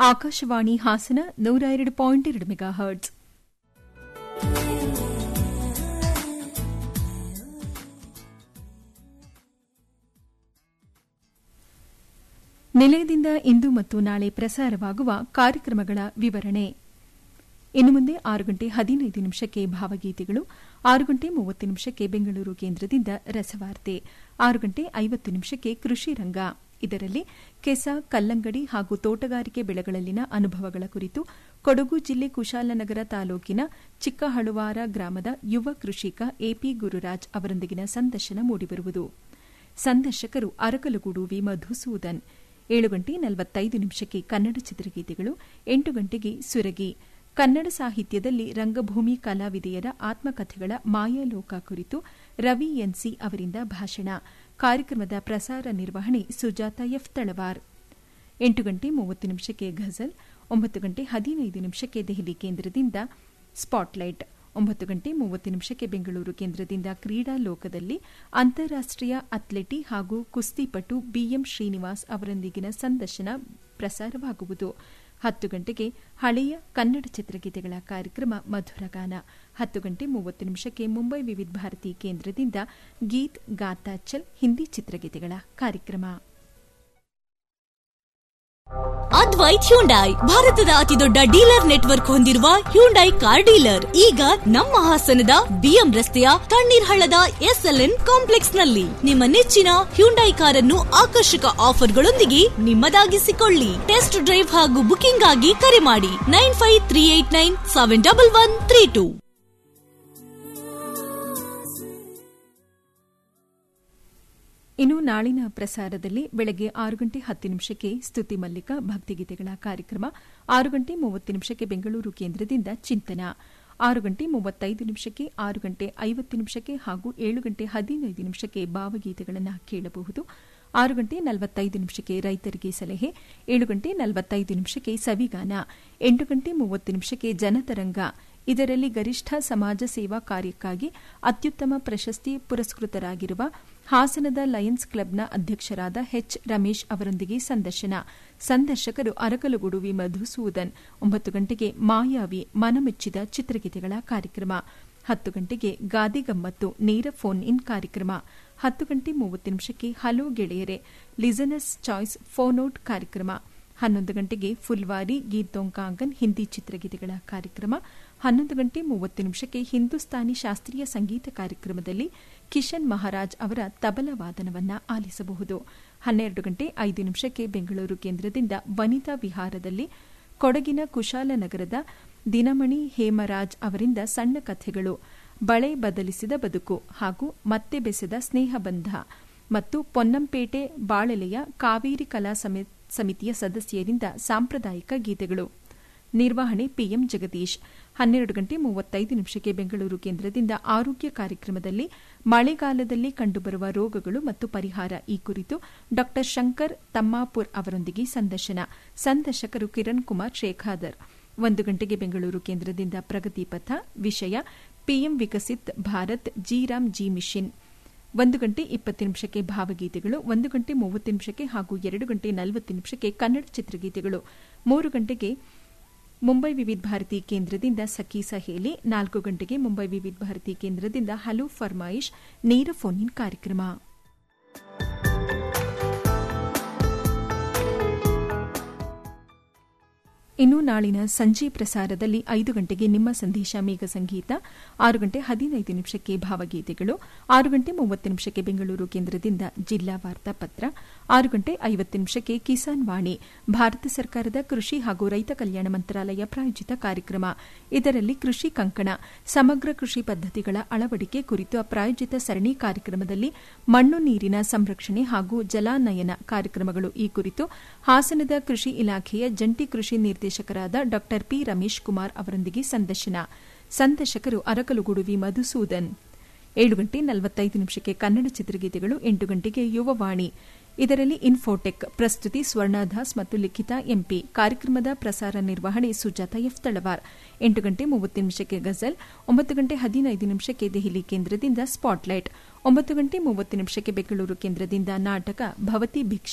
ಆಕಾಶವಾಣಿ ಹಾಸನ ನೂರ ಎರಡು ಪಾಯಿಂಟ್ ಎರಡು ಮೆಗಾ ಹರ್ಟ್ಸ್ ನಿಲಯದಿಂದ ಇಂದು ಮತ್ತು ನಾಳೆ ಪ್ರಸಾರವಾಗುವ ಕಾರ್ಯಕ್ರಮಗಳ ವಿವರಣೆ ಇನ್ನು ಮುಂದೆ ಆರು ಗಂಟೆ ಹದಿನೈದು ನಿಮಿಷಕ್ಕೆ ಭಾವಗೀತೆಗಳು ಆರು ಗಂಟೆ ಮೂವತ್ತು ನಿಮಿಷಕ್ಕೆ ಬೆಂಗಳೂರು ಕೇಂದ್ರದಿಂದ ರಸವಾರ್ತೆ ಆರು ಗಂಟೆ ಐವತ್ತು ನಿಮಿಷಕ್ಕೆ ಕೃಷಿ ರಂಗ ಇದರಲ್ಲಿ ಕೆಸ ಕಲ್ಲಂಗಡಿ ಹಾಗೂ ತೋಟಗಾರಿಕೆ ಬೆಳೆಗಳಲ್ಲಿನ ಅನುಭವಗಳ ಕುರಿತು ಕೊಡಗು ಜಿಲ್ಲೆ ಕುಶಾಲನಗರ ತಾಲೂಕಿನ ಚಿಕ್ಕಹಳುವಾರ ಗ್ರಾಮದ ಯುವ ಕೃಷಿಕ ಎಪಿ ಗುರುರಾಜ್ ಅವರೊಂದಿಗಿನ ಸಂದರ್ಶನ ಮೂಡಿಬರುವುದು ಸಂದರ್ಶಕರು ಅರಕಲಗೂಡು ವಿ ಮಧುಸೂದನ್ ಏಳು ಗಂಟೆ ನಲವತ್ತೈದು ನಿಮಿಷಕ್ಕೆ ಕನ್ನಡ ಚಿತ್ರಗೀತೆಗಳು ಎಂಟು ಗಂಟೆಗೆ ಸುರಗಿ ಕನ್ನಡ ಸಾಹಿತ್ಯದಲ್ಲಿ ರಂಗಭೂಮಿ ಕಲಾವಿದೆಯರ ಆತ್ಮಕಥೆಗಳ ಮಾಯಾಲೋಕ ಕುರಿತು ರವಿ ಎನ್ಸಿ ಅವರಿಂದ ಭಾಷಣ ಕಾರ್ಯಕ್ರಮದ ಪ್ರಸಾರ ನಿರ್ವಹಣೆ ಸುಜಾತ ಎಫ್ ತಳವಾರ್ ಎಂಟು ಗಂಟೆ ಮೂವತ್ತು ನಿಮಿಷಕ್ಕೆ ಘಜಲ್ ಒಂಬತ್ತು ಗಂಟೆ ಹದಿನೈದು ನಿಮಿಷಕ್ಕೆ ದೆಹಲಿ ಕೇಂದ್ರದಿಂದ ಸ್ಪಾಟ್ಲೈಟ್ ಒಂಬತ್ತು ಗಂಟೆ ಮೂವತ್ತು ನಿಮಿಷಕ್ಕೆ ಬೆಂಗಳೂರು ಕೇಂದ್ರದಿಂದ ಕ್ರೀಡಾ ಲೋಕದಲ್ಲಿ ಅಂತಾರಾಷ್ಟೀಯ ಅಥ್ಲೆಟಿ ಹಾಗೂ ಕುಸ್ತಿಪಟು ಬಿಎಂ ಶ್ರೀನಿವಾಸ್ ಅವರೊಂದಿಗಿನ ಸಂದರ್ಶನ ಪ್ರಸಾರವಾಗುವುದು ಹತ್ತು ಗಂಟೆಗೆ ಹಳೆಯ ಕನ್ನಡ ಚಿತ್ರಗೀತೆಗಳ ಕಾರ್ಯಕ್ರಮ ಮಧುರಗಾನ ಹತ್ತು ಗಂಟೆ ಮೂವತ್ತು ನಿಮಿಷಕ್ಕೆ ಮುಂಬೈ ವಿವಿಧ ಭಾರತಿ ಕೇಂದ್ರದಿಂದ ಗೀತ್ ಗಾತಾ ಚಲ್ ಹಿಂದಿ ಚಿತ್ರಗೀತೆಗಳ ಕಾರ್ಯಕ್ರಮ ಅದ್ವೈತ್ ಹ್ಯುಂಡೈ ಭಾರತದ ಅತಿದೊಡ್ಡ ಡೀಲರ್ ನೆಟ್ವರ್ಕ್ ಹೊಂದಿರುವ ಹ್ಯುಂಡೈ ಕಾರ್ ಡೀಲರ್ ಈಗ ನಮ್ಮ ಹಾಸನದ ಬಿಎಂ ರಸ್ತೆಯ ತಣ್ಣೀರ್ ಹಳ್ಳದ ಎಸ್ಎಲ್ಎನ್ ಕಾಂಪ್ಲೆಕ್ಸ್ ನಲ್ಲಿ ನಿಮ್ಮ ನೆಚ್ಚಿನ ಹ್ಯುಂಡೈ ಕಾರನ್ನು ಆಕರ್ಷಕ ಆಫರ್ಗಳೊಂದಿಗೆ ನಿಮ್ಮದಾಗಿಸಿಕೊಳ್ಳಿ ಟೆಸ್ಟ್ ಡ್ರೈವ್ ಹಾಗೂ ಬುಕಿಂಗ್ ಆಗಿ ಕರೆ ಮಾಡಿ nine five three eight nine seven double one three two ಇನ್ನು ನಾಳಿನ ಪ್ರಸಾರದಲ್ಲಿ ಬೆಳಗ್ಗೆ ಆರು ಗಂಟೆ ಹತ್ತು ನಿಮಿಷಕ್ಕೆ ಸ್ತುತಿ ಮಲ್ಲಿಕ ಭಕ್ತಿಗೀತೆಗಳ ಕಾರ್ಯಕ್ರಮ ಆರು ಗಂಟೆ ಮೂವತ್ತು ನಿಮಿಷಕ್ಕೆ ಬೆಂಗಳೂರು ಕೇಂದ್ರದಿಂದ ಚಿಂತನ ಆರು ಗಂಟೆ ಮೂವತ್ತೈದು ನಿಮಿಷಕ್ಕೆ ಆರು ಗಂಟೆ ಐವತ್ತು ನಿಮಿಷಕ್ಕೆ ಹಾಗೂ ಏಳು ಗಂಟೆ ಹದಿನೈದು ನಿಮಿಷಕ್ಕೆ ಭಾವಗೀತೆಗಳನ್ನು ಕೇಳಬಹುದು ಆರು ಗಂಟೆ ನಲವತ್ತೈದು ನಿಮಿಷಕ್ಕೆ ರೈತರಿಗೆ ಸಲಹೆ ಏಳು ಗಂಟೆ ನಲವತ್ತೈದು ನಿಮಿಷಕ್ಕೆ ಸವಿಗಾನ ಎಂಟು ಗಂಟೆ ಮೂವತ್ತು ನಿಮಿಷಕ್ಕೆ ಜನತರಂಗ ಇದರಲ್ಲಿ ಗರಿಷ್ಠ ಸಮಾಜ ಸೇವಾ ಕಾರ್ಯಕ್ಕಾಗಿ ಅತ್ಯುತ್ತಮ ಪ್ರಶಸ್ತಿ ಪುರಸ್ಕೃತರಾಗಿರುವ ಹಾಸನದ ಲಯನ್ಸ್ ಕ್ಲಬ್ನ ಅಧ್ಯಕ್ಷರಾದ ಎಚ್ ರಮೇಶ್ ಅವರೊಂದಿಗೆ ಸಂದರ್ಶನ ಸಂದರ್ಶಕರು ಅರಕಲಗೂಡು ವಿ ಮಧುಸೂದನ್ ಒಂಬತ್ತು ಗಂಟೆಗೆ ಮಾಯಾವಿ ಮನಮೆಚ್ಚಿದ ಚಿತ್ರಗೀತೆಗಳ ಕಾರ್ಯಕ್ರಮ ಹತ್ತು ಗಂಟೆಗೆ ಗಾದಿ ಗಮ್ಮತ್ತು ನೇರ ಫೋನ್ ಇನ್ ಕಾರ್ಯಕ್ರಮ ಹತ್ತು ಗಂಟೆ ಮೂವತ್ತು ನಿಮಿಷಕ್ಕೆ ಹಲೋ ಗೆಳೆಯರೆ ಲಿಸನರ್ಸ್ ಚಾಯ್ಸ್ ಫೋನ್ ಔಟ್ ಕಾರ್ಯಕ್ರಮ ಹನ್ನೊಂದು ಗಂಟೆಗೆ ಫುಲ್ವಾರಿ ಗೀತೋಂಕಾಂಗನ್ ಹಿಂದಿ ಚಿತ್ರಗೀತೆಗಳ ಕಾರ್ಯಕ್ರಮ ಹನ್ನೊಂದು ಗಂಟೆ ಮೂವತ್ತು ನಿಮಿಷಕ್ಕೆ ಹಿಂದೂಸ್ತಾನಿ ಶಾಸ್ತ್ರೀಯ ಸಂಗೀತ ಕಾರ್ಯಕ್ರಮದಲ್ಲಿ ಕಿಶನ್ ಮಹಾರಾಜ್ ಅವರ ತಬಲ ವಾದನವನ್ನ ಆಲಿಸಬಹುದು ಹನ್ನೆರಡು ಗಂಟೆ ಐದು ನಿಮಿಷಕ್ಕೆ ಬೆಂಗಳೂರು ಕೇಂದ್ರದಿಂದ ವನಿತಾ ವಿಹಾರದಲ್ಲಿ ಕೊಡಗಿನ ಕುಶಾಲನಗರದ ದಿನಮಣಿ ಹೇಮರಾಜ್ ಅವರಿಂದ ಸಣ್ಣ ಕಥೆಗಳು ಬಳೆ ಬದಲಿಸಿದ ಬದುಕು ಹಾಗೂ ಮತ್ತೆ ಬೆಸೆದ ಸ್ನೇಹಬಂಧ ಮತ್ತು ಪೊನ್ನಂಪೇಟೆ ಬಾಳೆಲೆಯ ಕಾವೇರಿ ಕಲಾ ಸಮಿತಿಯ ಸದಸ್ಯರಿಂದ ಸಾಂಪ್ರದಾಯಿಕ ಗೀತೆಗಳು ನಿರ್ವಹಣೆ ಪಿಎಂ ಜಗದೀಶ್ ಹನ್ನೆರಡು ಗಂಟೆ ಮೂವತ್ತೈದು ನಿಮಿಷಕ್ಕೆ ಬೆಂಗಳೂರು ಕೇಂದ್ರದಿಂದ ಆರೋಗ್ಯ ಕಾರ್ಯಕ್ರಮದಲ್ಲಿ ಮಳೆಗಾಲದಲ್ಲಿ ಕಂಡುಬರುವ ರೋಗಗಳು ಮತ್ತು ಪರಿಹಾರ ಈ ಕುರಿತು ಡಾ ಶಂಕರ್ ತಮ್ಮಾಪುರ್ ಅವರೊಂದಿಗೆ ಸಂದರ್ಶನ ಸಂದರ್ಶಕರು ಕಿರಣ್ ಕುಮಾರ್ ಶೇಖಾದರ್ ಒಂದು ಗಂಟೆಗೆ ಬೆಂಗಳೂರು ಕೇಂದ್ರದಿಂದ ಪ್ರಗತಿ ಪಥ ವಿಷಯ PM Viksit Bharat G RAM G mission ಒಂದು ಗಂಟೆ ಇಪ್ಪತ್ತು ನಿಮಿಷಕ್ಕೆ ಭಾವಗೀತೆಗಳು ಒಂದು ಗಂಟೆ ಮೂವತ್ತು ನಿಮಿಷಕ್ಕೆ ಹಾಗೂ ಎರಡು ಗಂಟೆ ನಲವತ್ತು ನಿಮಿಷಕ್ಕೆ ಕನ್ನಡ ಚಿತ್ರಗೀತೆಗಳು ಮೂರು ಗಂಟೆಗೆ ಮುಂಬೈ ವಿವಿಧ ಭಾರತಿ ಕೇಂದ್ರದಿಂದ ಸಖಿ ಸಹೇಲಿ ನಾಲ್ಕು ಗಂಟೆಗೆ ಮುಂಬೈ ವಿವಿಧ ಭಾರತಿ ಕೇಂದ್ರದಿಂದ ಹಲೋ ಫರ್ಮಾಯಿಶ್ ನೇರ ಫೋನ್ ಇನ್ ಕಾರ್ಯಕ್ರಮ ಇನ್ನು ನಾಳಿನ ಸಂಜೆ ಪ್ರಸಾರದಲ್ಲಿ ಐದು ಗಂಟೆಗೆ ನಿಮ್ಮ ಸಂದೇಶ ಮೇಘ ಸಂಗೀತ ಆರು ಗಂಟೆ ಹದಿನೈದು ನಿಮಿಷಕ್ಕೆ ಭಾವಗೀತೆಗಳು ಆರು ಗಂಟೆ ಮೂವತ್ತು ನಿಮಿಷಕ್ಕೆ ಬೆಂಗಳೂರು ಕೇಂದ್ರದಿಂದ ಜಿಲ್ಲಾ ವಾರ್ತಾ ಪತ್ರ ಆರು ಗಂಟೆ ಐವತ್ತು ನಿಮಿಷಕ್ಕೆ ಕಿಸಾನ್ ವಾಣಿ ಭಾರತ ಸರ್ಕಾರದ ಕೃಷಿ ಹಾಗೂ ರೈತ ಕಲ್ಯಾಣ ಮಂತ್ರಾಲಯ ಪ್ರಾಯೋಜಿತ ಕಾರ್ಯಕ್ರಮ ಇದರಲ್ಲಿ ಕೃಷಿ ಕಂಕಣ ಸಮಗ್ರ ಕೃಷಿ ಪದ್ಧತಿಗಳ ಅಳವಡಿಕೆ ಕುರಿತು ಪ್ರಾಯೋಜಿತ ಸರಣಿ ಕಾರ್ಯಕ್ರಮದಲ್ಲಿ ಮಣ್ಣು ನೀರಿನ ಸಂರಕ್ಷಣೆ ಹಾಗೂ ಜಲಾನಯನ ಕಾರ್ಯಕ್ರಮಗಳು ಈ ಕುರಿತು ಹಾಸನದ ಕೃಷಿ ಇಲಾಖೆಯ ಜಂಟಿ ಕೃಷಿ ನಿರ್ದೇಶಕರಾದ ಡಾ ಪಿ ರಮೇಶ್ ಕುಮಾರ್ ಅವರೊಂದಿಗೆ ಸಂದರ್ಶನ ಸಂದರ್ಶಕರು ಅರಕಲುಗೂಡು ವಿ ಮಧುಸೂದನ್ ಏಳು ಗಂಟೆ ನಲವತ್ತೈದು ನಿಮಿಷಕ್ಕೆ ಕನ್ನಡ ಚಿತ್ರಗೀತೆಗಳು ಎಂಟು ಗಂಟೆಗೆ ಯುವವಾಣಿ ಇದರಲ್ಲಿ ಇನ್ಫೋಟೆಕ್ ಪ್ರಸ್ತುತಿ ಸ್ವರ್ಣದಾಸ್ ಮತ್ತು ಲಿಖಿತಾ ಎಂಪಿ ಕಾರ್ಯಕ್ರಮದ ಪ್ರಸಾರ ನಿರ್ವಹಣೆ ಸುಜಾತ ಎಫ್ ತಳವಾರ್ ಎಂಟು ಗಂಟೆ ಮೂವತ್ತು ನಿಮಿಷಕ್ಕೆ ಗಜಲ್ ಒಂಬತ್ತು ಗಂಟೆ ಹದಿನೈದು ನಿಮಿಷಕ್ಕೆ ದೆಹಲಿ ಕೇಂದ್ರದಿಂದ ಸ್ಪಾಟ್ಲೈಟ್ ಒಂಬತ್ತು ಗಂಟೆ ಮೂವತ್ತು ನಿಮಿಷಕ್ಕೆ ಬೆಂಗಳೂರು ಕೇಂದ್ರದಿಂದ ನಾಟಕ ಭವತಿ ಭಿಕ್ಷ